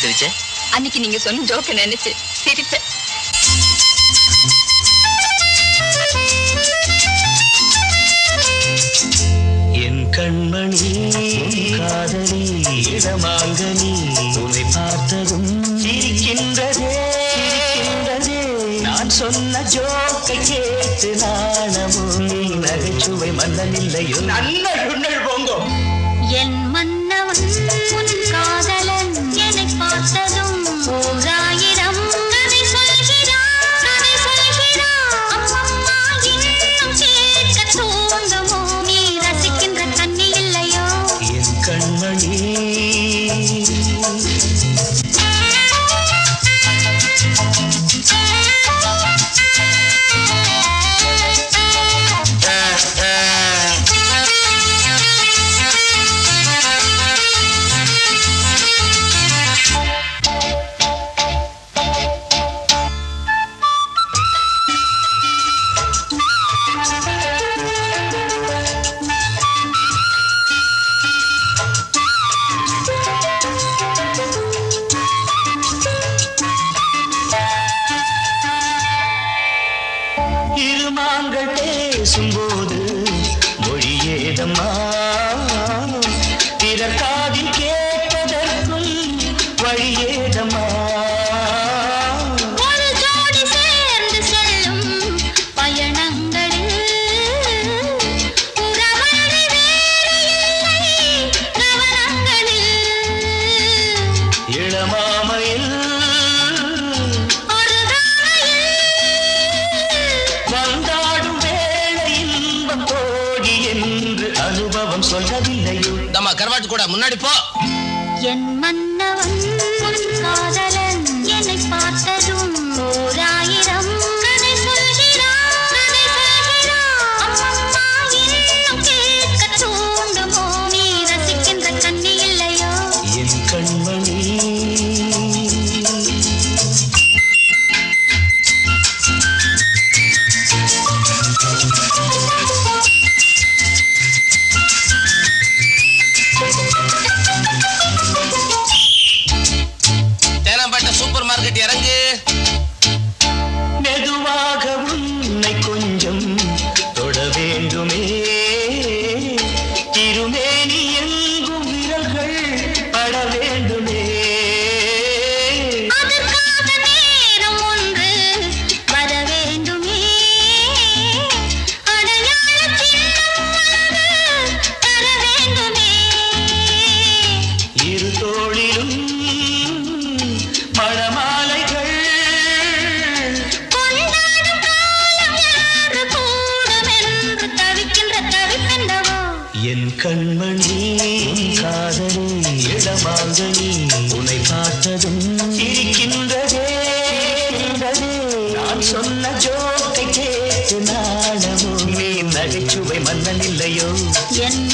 சிரிச்ச அன்னைக்கு நீங்க சொன்ன ஜோக்க நினைச்சு சிரிப்பேன் என் கண்மணி உன் காதலி இடமாங்கனி உன்னை பார்த்ததும் சிரிக்கின்றதே சிரிக்கின்றதே நான் சொன்ன ஜோக்கை கேட்டு நாணமும் நீ நகைச்சுவை மன்னன் இல்லையோ நல்ல சுண்ணல் போங்கோ என் மன்னவன் உன் காதலன் என்னை பார்த்ததும் ஓராயிரம் கதை சொல்கிறான் கதை சொல்கிறான் அம்மம்மா இன்னும் கேட்க தூங்குமோ நீ ரசிக்கின்ற கண்ணி இல்லையோ என் கண்மணி இருமாங்கள் பேசும்போது மொழியேதம்மா பிறர் காதில் கேட்பதற்கும் வழியேதம்மா ஒரு ஜோடி சேர்ந்து செல்லும் பயணங்களில் உறவழி வேறு இல்லை கவனங்களில் இளமாமையில் ஒரு தாயில் வந்தாடும் வேளை இன்பம் தோழி என்று அனுபவம் சொல்லவில்லையோ நம்ம கருவாட்டு கூட முன்னாடி போ என் மன்னவன் உன் காதலன் என்னை பார்த்ததும் ஓராயிரம் கதை சொல்கிறான் கதை சொல்கிறான் அம்மம்மா இன்னும் கேட்க தூண்டுமோ நீ ரசிக்கின்ற கண்ணி இல்லையோ என் கண்மணி தேனாம்பேட்டை சூப்பர் மார்க்கெட் இறங்கு மெதுவாக உன்னை கொஞ்சம் தொட வேண்டுமே திருமேனி எங்கும் விரல்கள் பட வேண்டுமே அதற்காக நேரம் ஒன்று வர வேண்டுமே அடையாள சின்னம் ஒன்று தர வேண்டுமே இரு தோளிலும் மணமாலைகள் கொண்டாடும் காலம் யாரு கூடும் என்று தவிக்கின்ற தவிப்பெண்டவோ என் கண்மணி உன் காதலி இடமாங்கனி உன்னை பார்த்ததும் இருக்கின்றதே இருக்கின்றதே. நான் சொன்ன ஜோக்கை கேட்டு நாணமோ நீ நகைச்சுவை மன்னன் இல்லையோ என்